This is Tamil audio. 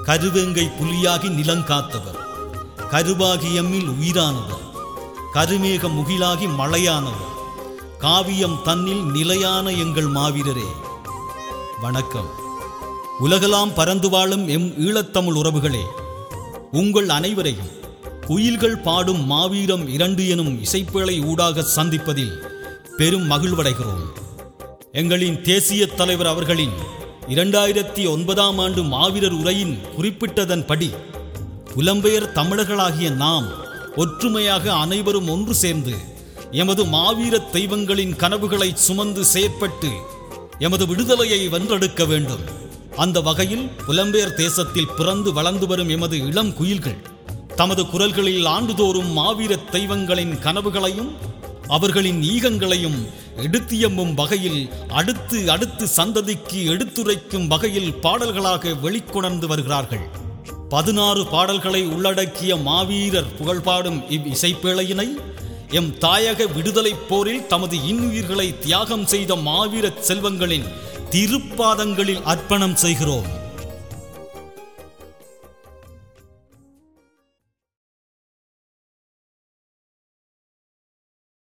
கருவேங்கை புலியாகி நிலங்காத்தவர் கருவாகி எம்மில் உயிரானவர் கருமேக முகிலாகி மழையானவர் காவியம் தன்னில் நிலையான எங்கள் மாவீரரே வணக்கம் உலகெல்லாம் பறந்து வாழும் எம் ஈழத்தமிழ் உறவுகளே உங்கள் அனைவரையும் குயில்கள் பாடும் மாவீரம் இரண்டு எனும் இசைப்பேழை ஊடாக சந்திப்பதில் பெரும் மகிழ்வடைகிறோம் எங்களின் தேசிய தலைவர் அவர்களின் இரண்டாயிரத்தி ஒன்பதாம் ஆண்டு மாவீரர் உரையின் குறிப்பிட்டதன்படி புலம்பெயர் தமிழர்களாகிய நாம் ஒற்றுமையாக அனைவரும் ஒன்று சேர்ந்து எமது மாவீர தெய்வங்களின் கனவுகளை சுமந்து செயற்பட்டு எமது விடுதலையை வென்றெடுக்க வேண்டும் அந்த வகையில் புலம்பெயர் தேசத்தில் பிறந்து வளர்ந்து வரும் எமது இளம் குயில்கள் தமது குரல்களில் ஆண்டுதோறும் மாவீர தெய்வங்களின் கனவுகளையும் அவர்களின் ஈகங்களையும் எடுத்தியம்பும் வகையில் அடுத்து அடுத்து சந்ததிக்கு எடுத்துரைக்கும் வகையில் பாடல்களாக வெளிக்கொணர்ந்து வருகிறார்கள் பதினாறு பாடல்களை உள்ளடக்கிய மாவீரர் புகழ்பாடும் இவ் இசைப்பேழையினை எம் தாயக விடுதலைப் போரில் தமது இன்னுயிர்களை தியாகம் செய்த மாவீர செல்வங்களின் திருப்பாதங்களில் அர்ப்பணம் செய்கிறோம்